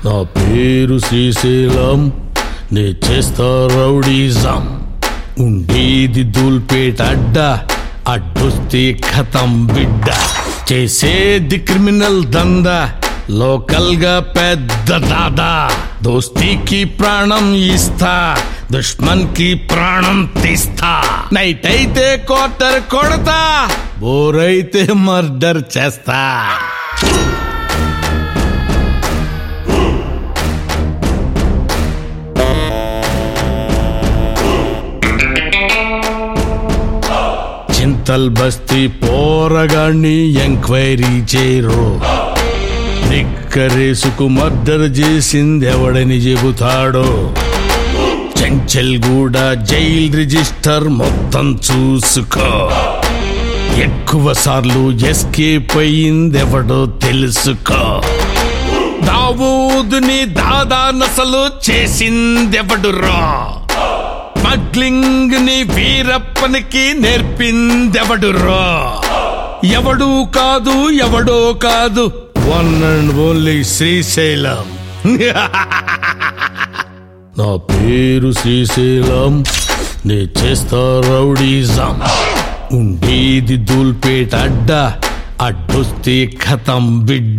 నా పేరు శ్రీశైలం నే చేస్తా రౌడీజం ఉండేది దూల్పేట అడ్డ అడ్డొస్తే ఖతం బిడ్డ చేసేది క్రిమినల్ దందా లోకల్ గా పెద్ద దాదా దోస్తీకి ప్రాణం ఇస్తా దుష్మన్ కి ప్రాణం తీస్తా నైట్ అయితే క్వార్టర్ కొడతా బోరైతే మర్డర్ చేస్తా చింతల్ బస్తీ పోరగాన్ని ఎంక్వైరీ చేయరు నిక్కరేసుకు మర్డర్ చేసింది ఎవడని చెబుతాడో చెంచల్ కూడా జైల్ రిజిస్టర్ మొత్తం చూసుకో ఎక్కువ సార్లు ఎస్కేప్ అయ్యిందెవడో తెలుసుకో దావూదుని దాదా నసలు చేసిందెవడు రా స్మగ్లింగ్ ని వీరప్పనికి నేర్పిందెవడు రా ఎవడు కాదు ఎవడో కాదు వన్ అండ్ ఓన్లీ శ్రీశైలం నా పేరు శ్రీశైలం నే చేస్తా రౌడీజం ఉండేది దూల్పేట అడ్డ అడ్డొస్తే ఖతం బిడ్డ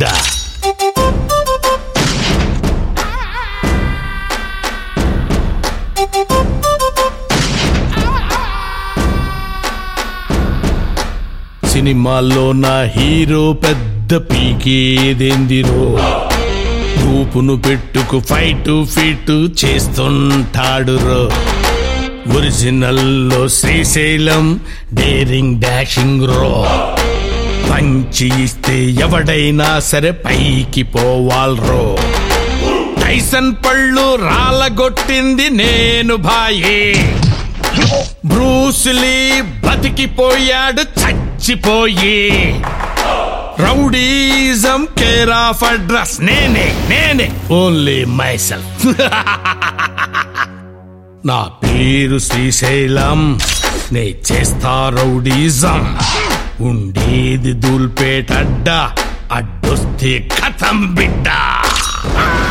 సినిమాల్లో నా హీరో పెద్ద పీకేదేందిరో రూపును పెట్టుకు ఫైట్ ఫిట్ చేస్తుంటాడు రో ఒరిజినల్లో శ్రీశైలం డేరింగ్ డాషింగ్ రో పంచి ఇస్తే ఎవడైనా సరే పైకి పోవాల్రో టైసన్ పళ్ళు రాలగొట్టింది నేను భాయే బ్రూస్లీ బతికిపోయాడు చచ్చిపోయి రౌడీజం కేర్ ఆఫ్ అడ్రస్ నేనే నేనే ఓన్లీ మైసెల్ఫ్ నా పేరు శ్రీశైలం నే చేస్తా రౌడీజం ఉండేది దూల్పేట అడ్డ అడ్డొస్తే కథం బిడ్డ